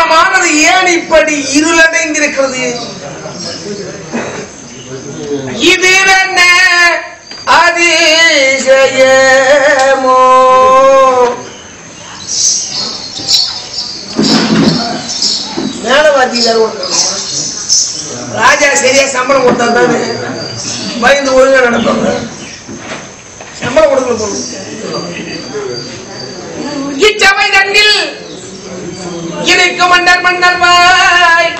உலகமானது ஏன் இப்படி இருளடைந்திருக்கிறது இது என்ன அதிசயமோ மேல வாத்தியார் ஒருத்தர் ராஜா சரியா சம்பளம் கொடுத்தா தானே பயந்து ஒழுங்கா நடப்பாங்க சம்பளம் கொடுக்கல போகணும் இச்சபை தன்னில் இருக்கும் மன்னர் மன்னர் வாய்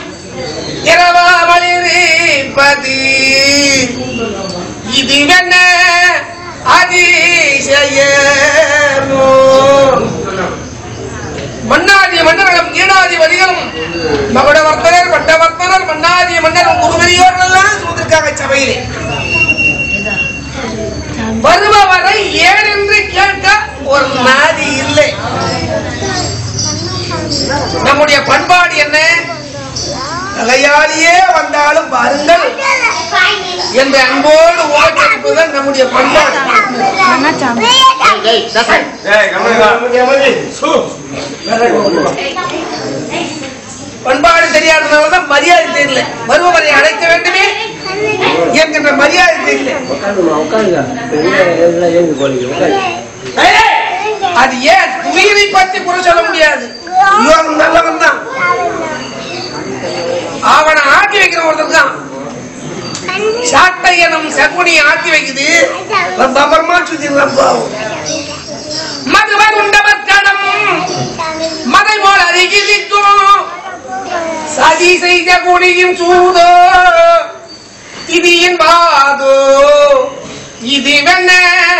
இரவாமலிருப்பது இது என்ன அதிசயமோ மன்னாதிய மன்னர்களும் ஈடாதிபதிகளும் மகுடவர்த்தனர் பட்டவர்த்தனர் மன்னாதிய மன்னர் குருவரியோர்கள் எல்லாம் சூழ்ந்திருக்காங்க சபையிலே வருபவரை ஏன் என்று கேட்க ஒரு நாதி இல்லை நம்முடைய பண்பாடு என்ன தலையாளியே வந்தாலும் பாருங்கள் என்று அன்போடு ஓட்டிருப்பதுதான் நம்முடைய பண்பாடு பண்பாடு தெரியாதனாலதான் மரியாதை தெரியல வருபவரை அழைக்க வேண்டுமே என்கின்ற மரியாதை தெரியல ஏய், அது ஏன் உயிரை பத்தி குறை சொல்ல முடியாது இவன் நல்லவன் தான் அவனை ஆட்டி வைக்கிற ஒருத்தர் தான் சாட்டை எனும் சகுனியை ஆட்டி வைக்குது பபரமா சுத்திடலாம் பாவம் மதுவன் உண்டவர் கடம் மதை போல் அருகிலிக்கும் சதி செய்த குடியும் சூதோ திதியின் பாதோ இது வெண்ண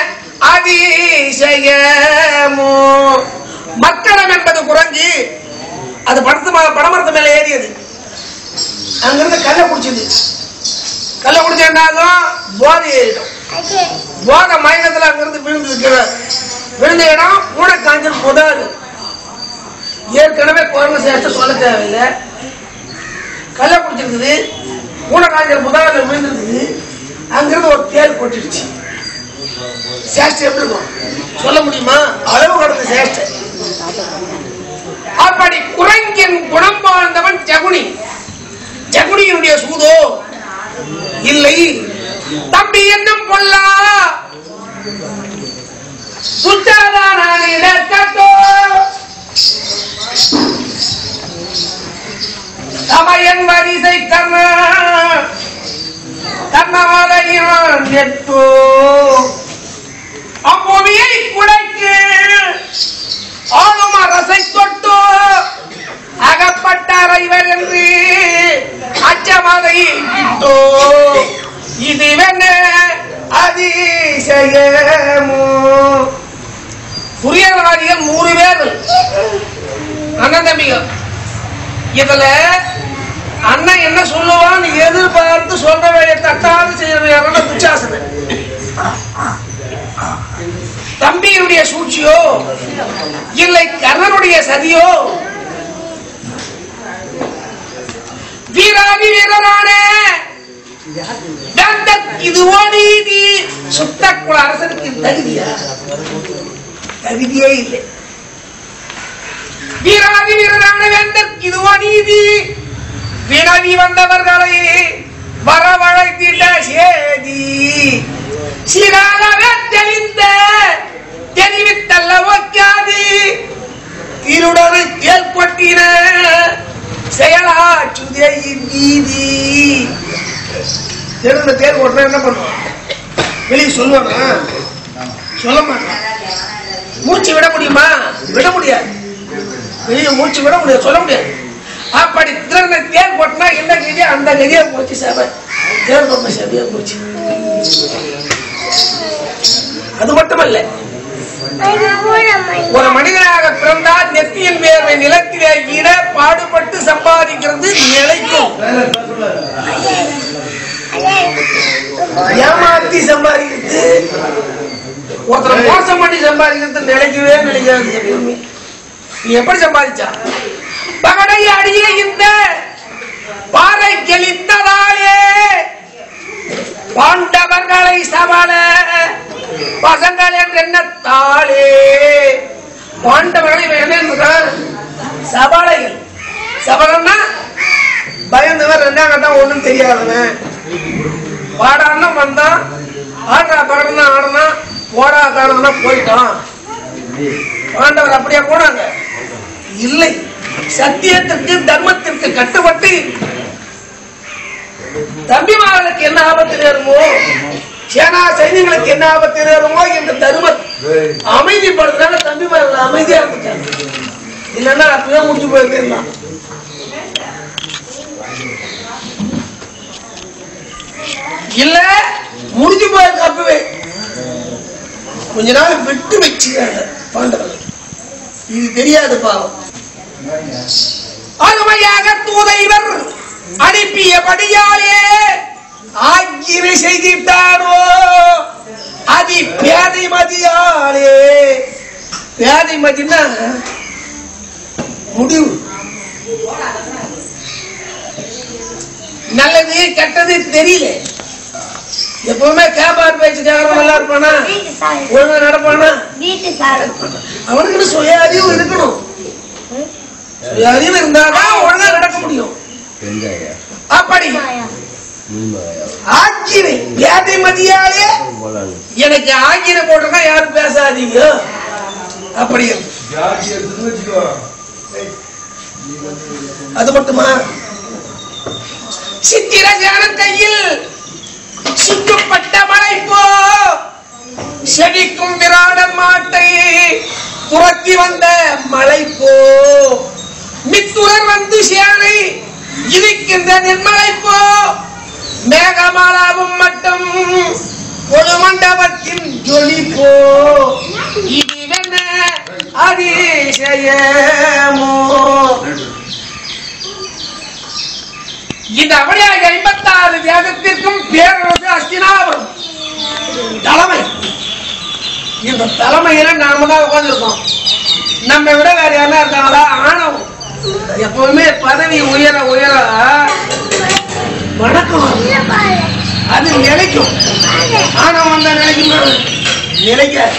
அதிசயமோ மக்களம் என்பது குறைஞ்சு அது படத்து மா- படமரத்து மேல ஏறியது அங்கிருந்து கல்லை குடிச்சது கல்லை குடிச்ச என்ன ஆகும் போதை ஏறிடும் போதை மயக்கத்துல அங்கிருந்து விழுந்து இருக்கிறார் விழுந்த இடம் மூட காஞ்சல் புதாரு ஏற்கனவே குரங்கு சேர்த்து சொல்ல தேவையில்லை கல்லை குடிச்சிருக்குது மூட காஞ்சல் புதாரில் விழுந்திருக்குது அங்கிருந்து ஒரு தேல் கொட்டிடுச்சு சேஷ்டை எப்படி இருக்கும் சொல்ல முடியுமா அளவு கடந்த சேஷ்டை அப்படி குரங்கின் குணம் வாழ்ந்தவன் ஜகுனி ஜகுனியினுடைய சூதோ இல்லை தம்பி என்னும் பொல்லா சுத்தாதான இடத்தோ சமயன் வரிசை கர்ண கர்ணவாலையான் எட்டோ அம்புவியை குடைக்கு ஆளும் அரசை தொட்டு அகப்பட்டார் இவர் என்று அச்சமதை இட்டோ இது வெண்ண அதிசயமோ புரியவாதிகள் நூறு பேர் அண்ணன் தம்பிகள் இதுல அண்ணன் என்ன சொல்லுவான்னு எதிர்பார்த்து சொல்ற வேலையை தட்டாது செய்யறது துச்சாசன தம்பியினுடைய சூழ்ச்சியோ இல்லை கர்ணனுடைய சதியோ வீராதி வீரரான தந்த இதுவோ நீதி சுத்த குல அரசனுக்கு தகுதியா தகுதியே இல்லை வீராதி வீரரான வேந்தர் இதுவோ நீதி வினவி வந்தவர்களை வரவழைத்திட்ட சேதி சிறாகவே தெளிந்த தெரிவித்தல்ல வைக்காது திருடரை தேல் கொட்டின செயலாற்றுதையின் நீதி தெருந்த தேர் ஓட்டுற என்ன பண்ணுவான் வெளியே சொல்லுவானா சொல்ல மாட்டான் மூச்சு விட முடியுமா விட முடியாது வெளியே மூச்சு விட முடியாது சொல்ல முடியாது அப்படி திறந்த தேர் போட்டினா என்ன கதியா அந்த கதியா போச்சு சபை தேர் போட்ட சபையா போச்சு அது மட்டுமல்ல ஒரு மனிதனாக பிறந்தால் நெத்தியின் வேர்வை நிலத்திலே இட பாடுபட்டு சம்பாதிக்கிறது நிலைக்கும் ஏமாத்தி சம்பாதிக்கிறது ஒருத்தர் மோசம் பண்ணி சம்பாதிக்கிறது நிலைக்கவே நினைக்காது எப்பயுமே. நீ எப்படி சம்பாதிச்சா பகடை அடிய இந்த பாறை கெளித்ததாலே பாண்டவர்களை சமண பசங்கள் என்று எண்ணத்தாலே பாண்டவர்களை இவன் என்ன என்றார்? சபலைகள் சபலன்னா பயந்தவன் ரெண்டாம் கட்டம் ஒண்ணும் தெரியாதவன் பாடான்னா வந்தான் ஆடுறா பாடுறா ஆடுனா போடா காரணம்னா போயிட்டான் ஆண்டவர் அப்படியே போனாங்க இல்லை சத்தியத்திற்கு தர்மத்திற்கு கட்டுப்பட்டு தம்பிமார்களுக்கு என்ன ஆபத்து நேருமோ சேனா சைன்யங்களுக்கு என்ன ஆபத்து நேருமோ என்ற தர்ம அமைதிப்படுறதுனால தம்பிமார்கள் அமைதியா இருந்துட்டாங்க இல்லைன்னா அப்பவே முடிச்சு போயிருந்தான் இல்ல முடிஞ்சு போயிருக்க அப்பவே கொஞ்ச நாள் விட்டு வச்சுக்கிறாங்க பாண்டவர்கள் இது தெரியாது பாவம் அருமையாக தூதைவர் அனுப்பியபடியாலே ஆக்கிரை செய்திட்டானோ அதி பேதை மதியாலே பேதை மதினா முடிவு நல்லது கெட்டது தெரியல எப்பவுமே கேபார் பேச்சுக்காரன் நல்லா இருப்பானா வீட்டு சாவி ஒழுங்கா நடப்பானா வீட்டு சாவி அவனுக்கு சுய அறிவு இருக்கணும் சுய அறிவு இருந்தாதான் ஒழுங்கா நடக்க முடியும் வெங்காயா அப்படி மாயா. மீன்மாயா ஆக்கினை பேதை மதியாலே போலாங்க எனக்கு ஆக்கினை போட்டிருக்கா யாரும் பேசாதீங்க அப்படி இருக்கு. அது மட்டுமா சித்திரஞான கையில் சுட்டுப்பட்ட மலை போ செடிக்கும் விராட மாட்டை துரத்தி வந்த மலை போ மித்துரர் வந்து சேனை இருக்கின்ற நென்மலை போ மேகமாலாவும் மட்டும் ஒரு மண்டபத்தின் ஜொலிப்போ இதுவென்ன அதிசயமோ இந்த அவளியாக ஐம்பத்தாறு வேதத்திற்கும் பேரரசு அஸ்தினாபுரம் தலைமை இந்த தலைமையில நாம தான் உட்காந்துருக்கோம் நம்ம விட வேற யாரா இருக்காங்களா ஆணவம் எப்பவுமே பதவி உயர உயர வணக்கம் வரும். அது நிலைக்கும் ஆணவம் வந்தா நிலைக்குமா நிலைக்காது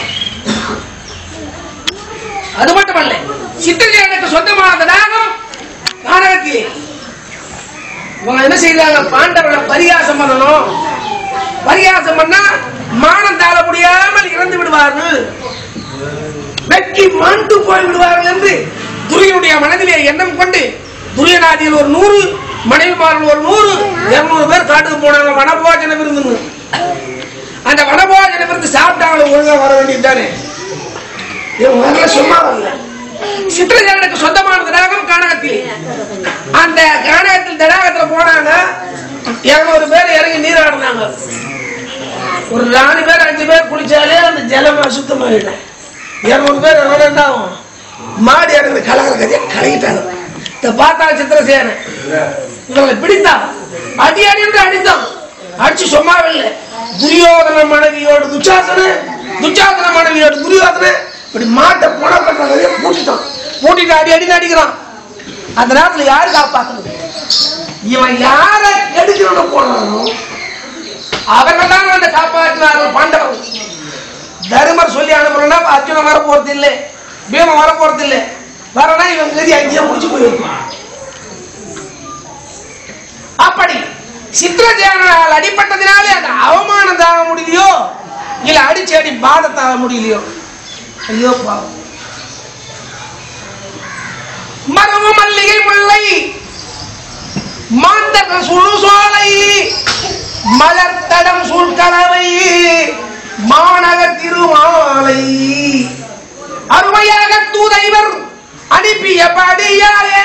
அது மட்டுமல்ல சித்திரை எனக்கு சொந்தமான நாகம் நாடகத்தில் இவங்க என்ன செய்யறாங்க பாண்டவரை பரிகாசம் பண்ணணும் பரிகாசம் பண்ணா மானம் தாழ முடியாமல் இறந்து விடுவார்கள் வெற்றி மாண்டு போய் விடுவார்கள் என்று துரியனுடைய மனதிலே எண்ணம் கொண்டு துரியநாதியில் ஒரு நூறு மனைவிமார்கள் ஒரு நூறு இருநூறு பேர் காட்டுக்கு போனாங்க வனபோஜன விருந்துன்னு அந்த வனபோஜன விருந்து சாப்பிட்டாங்க ஒழுங்கா வர வேண்டியதுதானே இவங்க வரல சும்மா வரல சித்திரஜானுக்கு சொந்தமான தடாகம் காணகத்தில் அந்த காணகத்தில் தடாகத்துல போனாங்க இருநூறு பேர் இறங்கி நீராடினாங்க ஒரு நாலு பேர் அஞ்சு பேர் குளிச்சாலே அந்த ஜலம் அசுத்தமாயிடும் இருநூறு பேர் எவ்வளவு என்ன ஆகும் மாடி இறங்குற கலகர கதையை கலகிட்டாங்க இதை பார்த்தா சித்திரசேன இவங்களை பிடித்தா அடி அடி என்று அடித்தான் அடிச்சு சும்மாவே இல்லை துரியோதன மனைவியோடு துச்சாசன துச்சாசன மனைவியோடு துரியோதன இப்படி மாட்டை புண கட்டுற கதையை பூட்டிட்டான் பூட்டிட்டு அடி அடி அடிக்கிறான் அந்த நேரத்துல யாரு காப்பாத்தணும் இவன் யார எடுக்கணும்னு போனானோ அவர்கள் தான் வந்து காப்பாற்றினார்கள் பாண்டவர்கள் தருமர் சொல்லி அனுப்புறா அர்ஜுனன் வர போறது இல்லை பீமன் வர போறது இல்லை வரனா இவன் கதி அங்கேயே முடிச்சு போயிருப்பான் அப்படி சித்திரஜானால் அடிப்பட்டதினாலே அந்த அவமானம் தாங்க முடியலையோ இல்ல அடிச்சு அடி பாதை தாங்க முடியலையோ ஐயோ பாவம் மரபு மல்லிகை முல்லை மாந்தக சுழு சோலை மலர்த்தடம் சூழ்கலவை மாநக திருமாலை அருமையாக தூதைவர் அனுப்பிய படியாலே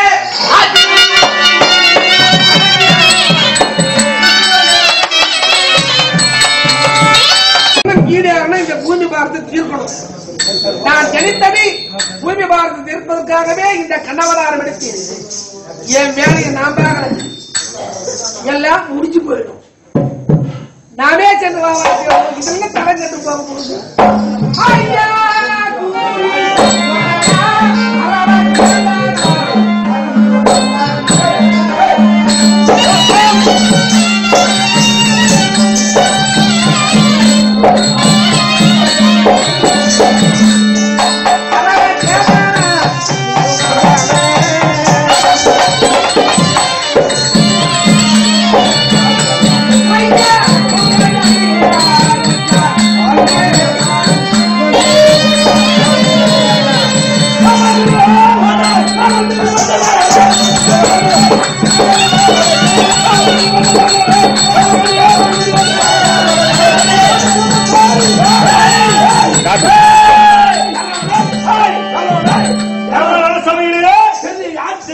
ஈடேறணும் இந்த பூமி பாரத்தை தீர்க்கணும் நான் ஜனித்ததை பூமி பாரத்தை தீர்ப்பதற்காகவே இந்த கண்ணவதாரம் எடுத்தேன் என் வேலையை நான் பார்க்கல எல்லாம் முடிஞ்சு போயிடும் நாமே சென்று வா வா, இதெல்லாம் தலை கட்டு போக போகுது ஐயா,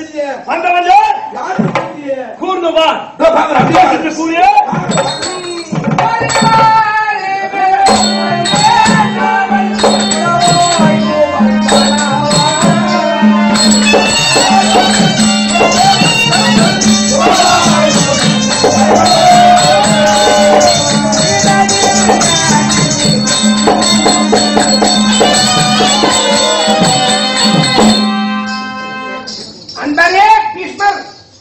தெரியலையே. வந்தவன் யாருன்னு தெரியலையே. கூர்ந்து வா இதோ பாக்குறேன், அப்படியே என்று கூறிய அன்பரே பீஷ்மர்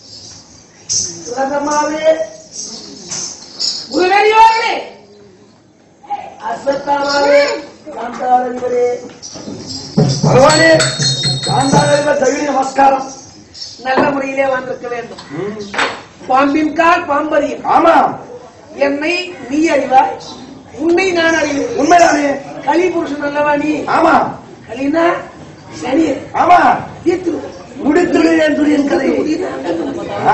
சுரதமாவே குருவெறியோர்களே அஸ்வத்தாமாவே காந்தாரதிபரே பகவானே காந்தாரதிப தகுதி நமஸ்காரம் நல்ல முறையிலே வந்திருக்க வேண்டும் பாம்பின் கால் பாம்பறியும் ஆமா என்னை நீ அறிவாய் உன்னை நான் அறிவேன் உண்மைதானே களி புருஷன் அல்லவா நீ ஆமா களினா சனி ஆமா தீர்த்து முடித்துடு என் துரியன் கதை ஆ.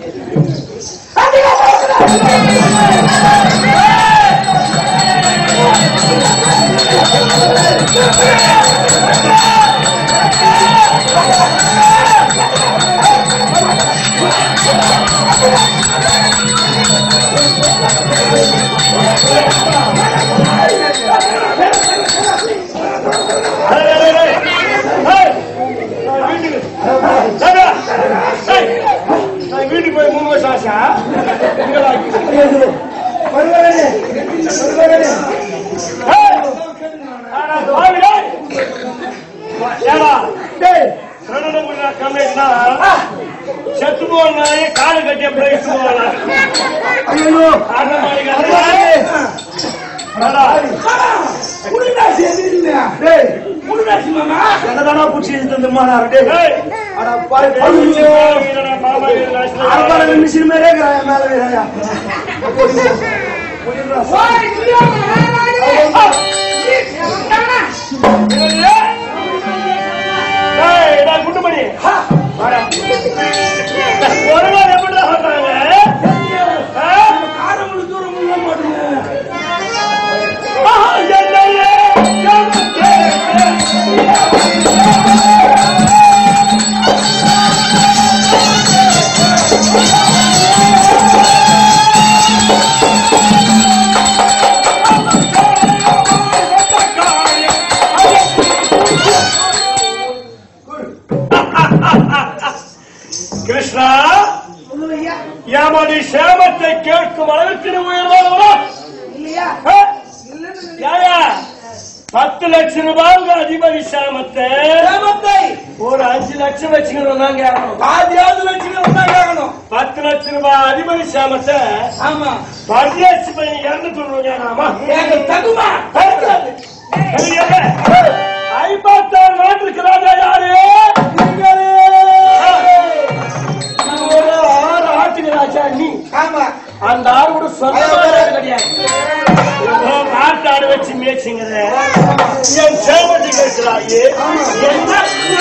வீட்டுக்கு போய் மூணு வருஷம் ஆசா வருவானே வருவானே டேய் செத்து போனா காலு கட்டிய பிரைஸ் போனா ஐயோ ஆட்ட மாதிரி வருவானே குடிநாசி எதிரில்லையா டேய் குடிநாசி மாமா என்னதானா புடிச்சு தந்துமானாரு டேய் ஏய், அட பாரு ஐயோ வீரனா, பாபா வீரனா, ஆள்பாடு மிஷின் மேலே இருக்கிறாயா மேல வீராயா ஓய் துரியோதன மகாராஜே நீ செவந்தானா ஏய், நான் குண்டுமணி. ஒருவர் எப்படிடா சொல்றாங்க? ஆ? காரமுழு தூரம் உள்ள மாட்டீங்க ஆஹா, என்னையே, எமக்கே. கிருஷ்ணா சொல்லுவையா எமது சேமத்தை கேட்கும் அளவுக்கு நீ உயர்வானவனா இல்லையா ஆ? இல்லைன்னு யாயா? பத்து லட்சம் ரூபாய்க்கு அதிபதி சாமத்தை சேமத்தை ஒரு அஞ்சு லட்சம் வச்சுக்கணும் தான் கேட்கணும் பாதியாவது வச்சுக்கணும் தான் கேட்கணும் பத்து லட்சம் ரூபாய் அதிபதி சாமத்தை ஆமா பரியாச்சு பையன் இறந்து சொல்லுவாங்க எனக்கு தகுமா ஐம்பத்தாறு நாட்டுக்கு ராஜா யாரு நம்ம ஒரு ஆறு ஆட்டுக்கு ராஜா நீ ஆமா அந்த ஆறு கூட சொந்தமாக கிடையாது நாட்டாடு வச்சு மேய்ச்சிங்கிற என் சேமத்தை கேட்கிறாயே என்ன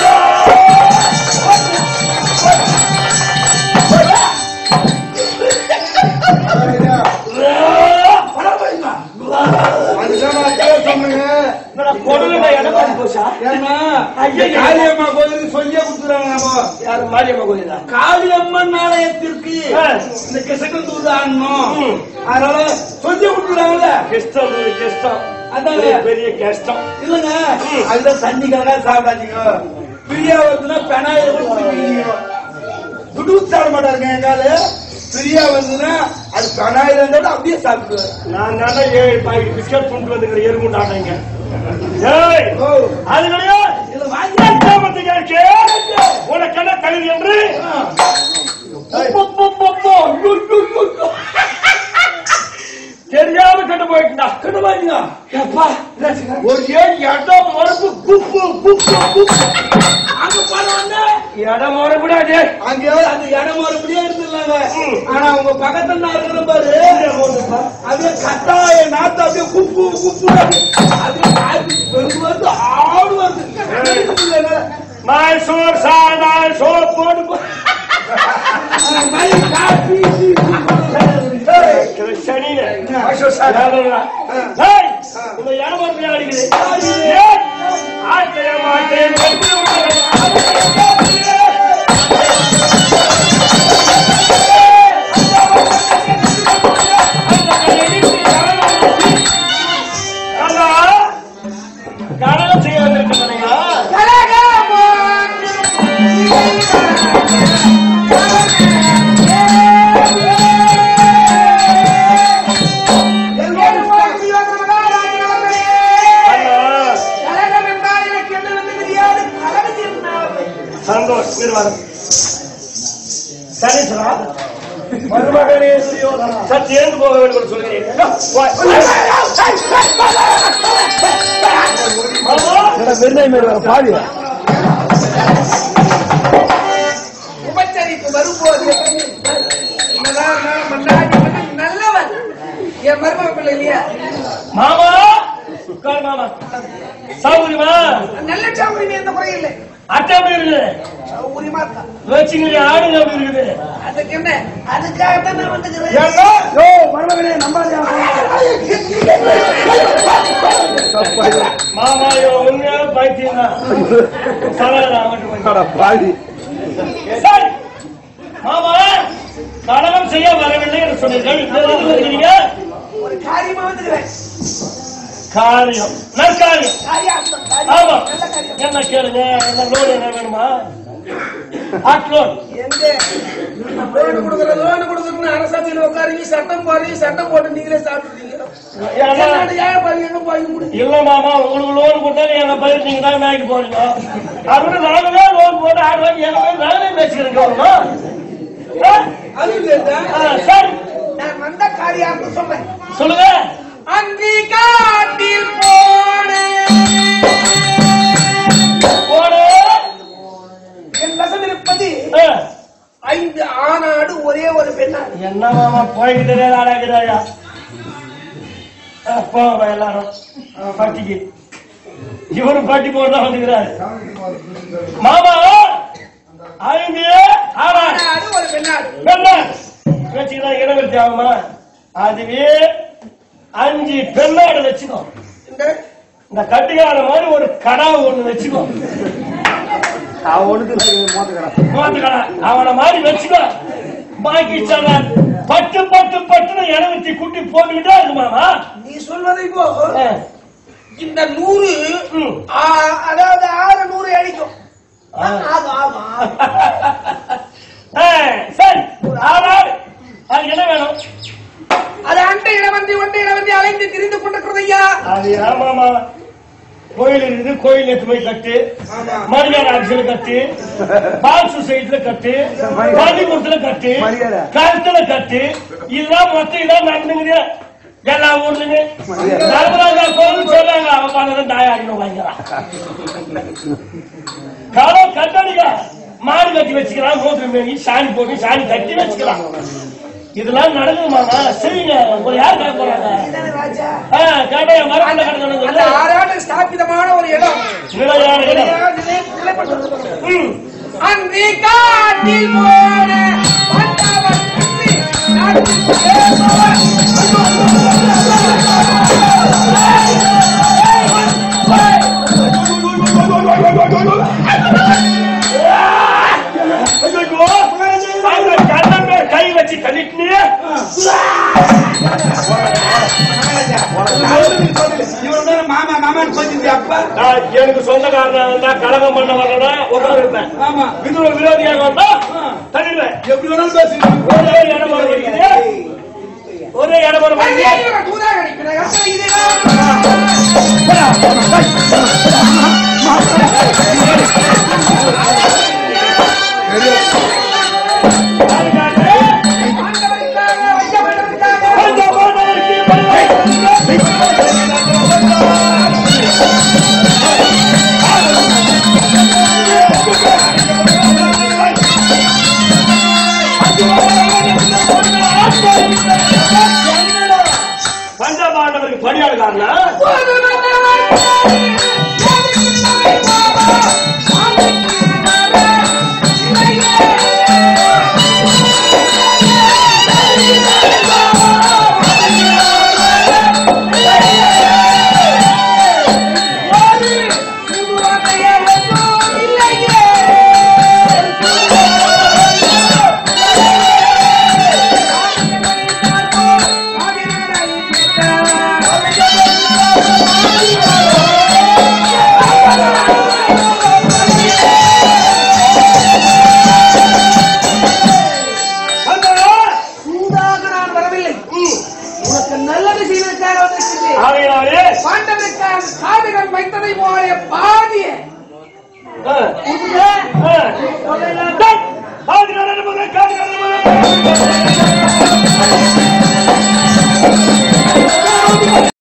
கொடுங்க இடம் பார்த்து போச்சா காளியம்மா கோயிலுக்கு சொல்லியே கொடுத்துறாங்க நம்ம யாரு மாரியம்மா கோயிலா காளியம்மன் ஆலயத்திற்கு ஆ. இந்த கிசக்கந்தூர் ஆடணும் ம். அதனால சொல்லி கொடுத்துறாங்கல்ல கஷ்டம் ஒரு கஷ்டம் அதாங்க. பெரிய பெரிய கஷ்டம் இல்லங்க அதுதான் தண்ணிக்காக சாப்பிடாதீங்க பிரியா வருதுன்னா பெனாயில குடிப்பீங்க துடு சாப்பிட மாட்டாருங்க எங்கால பிரியா வந்துன்னா அது பெனாயில இருந்தாலும் அப்படியே சாப்பிடுவாரு நான் தானே ஏழு பாக்கெட் பிஸ்கட் கொண்டு வந்துக்கிற எறும்புண்டாட்டேங்க ஏய் ஓ அது கிடையாது இதுல வாங்கி சாமத்தை கேட்க உனக்கு என்ன தகுதி என்று போ, போ, போ, போ. ஐயோ, ஐயோ, ஐயோ. தெரியாம கண்டு போயிட்டா கண்டு பாருங்க எப்பா ஒரு ஏன் இடம் மரபு குப்பு குப்பு குப்பு அங்க போனவொடனே இடம் மரபுடாது அங்க அந்த இடம் மறுபடியும் எடுத்துடலாங்க ம். ஆனா உங்க பக்கத்துல நான் இருக்கிற பாரு அப்படியே கட்டாய நாத்து அப்படியே குப்பு குப்பு அப்படியே காய்ச்சி வெறும் வந்து ஆடு வருது இல்லைங்க. மைசூர் சாதாய் சோப் போடு போ. அந்த மாதிரி காப்பி, டீ, ஏய், கிருஷ்ணனே. மைசூர் சாதாய். ஏய், உங்க இடம் மரபு அடிக்குது ஏய், ஆட்டைய மாட்டேன் வெற்றி உண்டு. வர சனீஸ்வரா மருமகனே துரியோதனா சற்று எழுந்து போக வேண்டும் என்று சொல்கிறேன் பாவியா உபச்சரிப்பு வரும்போது என்னதான் இருந்தாலும் மன்னாடி மன்னன் நல்லவன் என் மருமக பிள்ளை இல்லையா மாமா உட்கார் மாமா சௌகரியமா நல்ல சௌகரியம் எந்த குறையும் இல்லை அட்டை எப்படி இருக்குது சௌகரியமா இருக்கா வச்சுங்க ஆடுங்க எப்படி இருக்குது அதுக்கு என்ன அதுக்காகத்தான் நான் வந்துக்கிறேன் யோ மருமகனே நம்பாதியா மாமா இவன் உண்மையான பைத்தியம் தான் கலகலாம் மட்டும் பாதி சரி. மாமா கலகம் செய்ய வரவில்லை என்று சொன்னீர்கள் இந்த எதுக்கு வருகிறீங்க ஒரு காரியமா வந்துக்கிறேன் காரியம் நற்காரியம் காரியார்த்தம் ஆமா காரியம் நல்ல காரியம் என்ன கேளுங்க என்ன லோன் என்ன வேணுமா ஹாட் லோன் எங்க லோன் கொடுக்குற லோன் கொடுக்குறதுன்னு அரசாட்சியில் உட்காருங்க சட்டம் போடுறீங்க சட்டம் போட்டு நீங்களே சாப்பிடுறீங்க என்னோட ஏன் பாருங்க எங்க போய் முடியும் இல்ல மாமா உங்களுக்கு லோன் கொடுத்தாலும் எங்க பயிர் நீங்க தான் வேலைக்கு போறீங்க அவரு நாங்களே லோன் போட்டு ஆடு வாங்கி எங்க பயிர் நாங்களே பேசிக்கிறேங்க வருமா அது இல்லையா? சரி நான் வந்த காரியார்த்தம் சொல்றேன் சொல்லுங்க அந்தி காட்டில் போனேன் போடு என் வசம் இருப்பது ஆ. ஐந்து ஆணாடு ஒரே ஒரு பெண்ணாடு என்ன மாமா போய்கிட்டே ஆடாகிறாயா போங்க எல்லாரும் ஆ, பட்டிக்கு இவரும் பட்டி போட்டு தான் வந்துக்கிறாரு மாமா ஐந்து ஆறா ஆணாடு ஒரு பெண்ணாடு பெண்ணா வச்சுக்கலாம் இடவெளி ஆகுமா அதுவே அஞ்சு பெண்ணாடு வச்சுக்கோ இந்த இந்த கட்டிக்கார மாதிரி ஒரு கடா ஒண்ணு வச்சுக்கோ மோத்துக்கடா அவனை மாதிரி வச்சுக்கோ பாக்கி சொல்ல பட்டு பட்டு பட்டுன்னு இடவெத்தி குட்டி போட்டுக்கிட்டே இருக்கு மாமா நீ சொல்வதை போ ஆ. இந்த நூறு ம். ஆ, அதாவது ஆறு நூறு அடிக்கும் ஆ. ஆகும் ஆகும் ஆகும். ஆ, சரி ஆறாடு அது என்ன வேணும் அது அண்டை இடவந்தி ஒன்றை இடவந்தி அலைந்து திரிந்து கொண்டிருக்கிறது ஐயா அது ஆமாமா கோயில் இருக்குது கோயில் எடுத்து போய் கட்டு மரியாதை ஆட்சியில கட்டு பால் சொசைட்டில கட்டு பள்ளிக்கூடத்துல கட்டு மரியாதை. கருத்துல கட்டு இதெல்லாம் மொத்தம் இதான் நடந்துங்குது எல்லா ஊர்லயுமே நடந்துறாங்க கோவில் சொல்றாங்க அவன் பண்ணதான் தாயாடினு வாங்கிறான் காலம் கட்டடிக்க மாடு கட்டி வச்சுக்கலாம் மூத்திர மேனி சாணி போட்டு சாணி கட்டி வச்சுக்கலாம் இதெல்லாம் நடக்குது மாமா சரிங்க ஒரு யார் கேட்க போறாங்க இதுதானே ராஜா ஆ, கேட்டா மரத்துல அந்த கிடக்கணும் ஆறாடு ஸ்தாபிதமான ஒரு இடம் நிலையான இடம் நிலையானதிலே நிலைப்பட்டிருக்கிறது. ம். அன்றி காட்டில் போன வந்தவன் அன்றி நாட்டில் சேர்ந்தவன். ஐயோ, அந்த கண்ணன் மேல் கை வச்சு தள்ளிட்டு இவன் தானே மாமா மாமான்னு சொல்லிட்டு அப்ப நான் எனக்கு சொந்தக்காரனா இருந்தா கலகம் பண்ண வரலனா உட்கார்ந்து இருப்பேன் ஆமா இது ஒரு விரோதியாக வந்தா தள்ளிடுவேன் எப்படி வேணாலும் பேசுறீங்க ஒரே இடம் வர வைக்குது ஒரே இடம் வர அங்கே வைக்குது இவன் தூதாக அடிக்கிறார். அப்புறம் இதுதான் அதுக்காக ஆண்டவருக்காக, வையவனுக்காக, அந்த மாணவருக்கு பரிவாரம் பஞ்சபாண்டவருக்கு பணியாளர்காரனா சூதாக நான் வரவில்லை உனக்கு நல்லது செய்வதற்காக வந்திருக்கிறேன் ஆகையினாலே பாண்டவருக்காக காடுகள் வைத்ததை போல பாதிய ஆ, புதிய ஆ, டேய், பாதி நடந்து போகுது, காதி நடந்து போகுது.